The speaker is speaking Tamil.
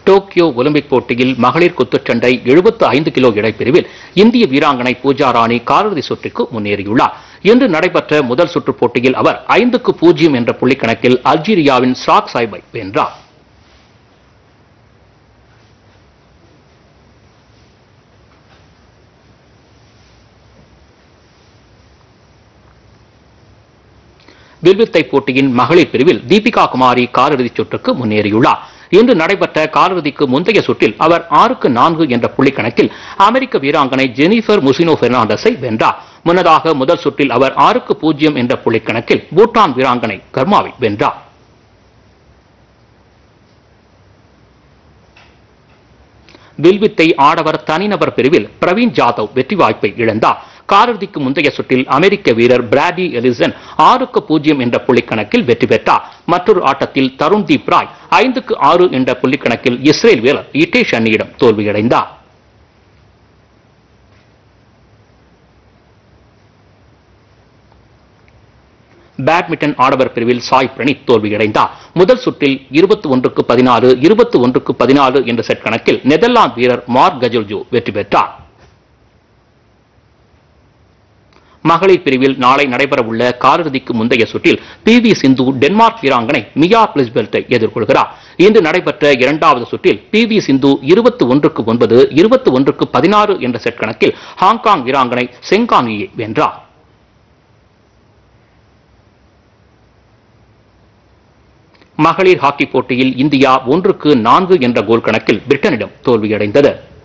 டோக்கியோ ஒலிம்பிக் போட்டியில் மகளிர் குத்துச்சண்டை 75 ஐந்து கிலோ எடைப்பிரிவில் இந்திய வீராங்கனை பூஜா ராணி காலிறுதி சுற்றுக்கு முன்னேறியுள்ளார் இன்று நடைபெற்ற முதல் சுற்றுப் போட்டியில் அவர் ஐந்துக்கு பூஜ்ஜியம் என்ற புள்ளிக்கணக்கில் அல்ஜீரியாவின் ஸ்ராக் சாய்பை வென்றார் வில்வித்தை போட்டியின் மகளிர் பிரிவில் தீபிகா குமாரி காலிறுதிச் சுற்றுக்கு முன்னேறியுள்ளார் இன்று நடைபெற்ற காலிறுதிக்கு முந்தைய சுற்றில் அவர் ஆறுக்கு நான்கு என்ற புள்ளிக்கணக்கில் அமெரிக்க வீராங்கனை ஜெனிஃபர் முசினோ பெர்னாண்டஸை வென்றார் முன்னதாக முதல் சுற்றில் அவர் ஆறுக்கு பூஜ்ஜியம் என்ற புள்ளிக்கணக்கில் பூட்டான் வீராங்கனை கர்மாவை வென்றார் வில்வித்தை ஆடவர் தனிநபர் பிரிவில் பிரவீன் ஜாதவ் வெற்றி வாய்ப்பை இழந்தார் காலிறுதிக்கு முந்தைய சுற்றில் அமெரிக்க வீரர் பிராடி எலிசன் ஆறுக்கு பூஜ்ஜியம் என்ற புள்ளிக்கணக்கில் வெற்றி பெற்றார் மற்றொரு ஆட்டத்தில் தருண்தீப் ராய் ஐந்துக்கு ஆறு என்ற புள்ளிக்கணக்கில் இஸ்ரேல் வீரர் இட்டேஷ் அன்னியிடம் தோல்வியடைந்தார் பேட்மிண்டன் ஆடவர் பிரிவில் சாய் பிரணீத் தோல்வியடைந்தார் முதல் சுற்றில் இருபத்தி ஒன்றுக்கு பதினாறு இருபத்தி ஒன்றுக்கு பதினாலு என்ற செட் கணக்கில் நெதர்லாந்து வீரர் மார்க் கஜல்ஜோ வெற்றி பெற்றார் மகளிர் பிரிவில் நாளை நடைபெறவுள்ள காலிறுதிக்கு முந்தைய சுற்றில் பி வி சிந்து டென்மார்க் வீராங்கனை மியா பிளிஸ்பெல்ட்டை எதிர்கொள்கிறார் இன்று நடைபெற்ற இரண்டாவது சுற்றில் பி வி சிந்து இருபத்தி ஒன்றுக்கு ஒன்பது இருபத்தி ஒன்றுக்கு பதினாறு என்ற செட் கணக்கில் ஹாங்காங் வீராங்கனை செங்கானியை வென்றார் மகளிர் ஹாக்கி போட்டியில் இந்தியா ஒன்றுக்கு நான்கு என்ற கோல் கணக்கில் பிரிட்டனிடம் தோல்வியடைந்தது